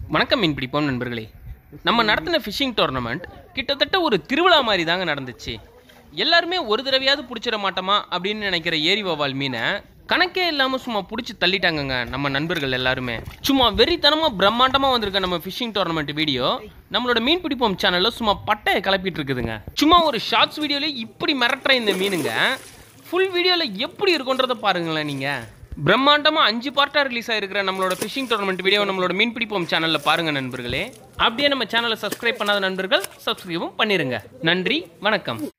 வணக்கம் மீன் பிடிப்போம் நண்பர்களே நம்ம நடத்தின ஃபிஷிங் டோர்னமெண்ட் கிட்டத்தட்ட ஒரு திருவிழா மாதிரி தாங்க நடந்துச்சு எல்லாருமே ஒரு தடவையாவது பிடிச்சிட மாட்டோமா அப்படின்னு நினைக்கிற ஏரி வவால் மீனை கணக்கே இல்லாமல் சும்மா பிடிச்சி தள்ளிட்டாங்கங்க நம்ம நண்பர்கள் எல்லாருமே சும்மா வெறித்தனமாக பிரம்மாண்டமாக வந்திருக்க நம்ம ஃபிஷிங் டோர்னமெண்ட் வீடியோ நம்மளோட மீன் பிடிப்போம் சேனலில் சும்மா பட்டையை கிளப்பிட்டு இருக்குதுங்க சும்மா ஒரு ஷார்ட்ஸ் வீடியோல இப்படி மிரட்டுற இந்த மீனுங்க ஃபுல் வீடியோவில் எப்படி இருக்குன்றதை பாருங்களேன் நீங்கள் பிரம்மாண்டமா அஞ்சு பார்ட்டா ரிலீஸ் ஆயிருக்கிற நம்மளோட ஃபிஷிங் டோர்னமெண்ட் வீடியோ நம்மளோட மீன் பிடிப்போம் சேனல்ல பாருங்க நண்பர்களே அப்படியே நம்ம சேனலை சப்ஸ்கிரைப் பண்ணாத நண்பர்கள் சப்ஸ்கிரைபும் பண்ணிருங்க நன்றி வணக்கம்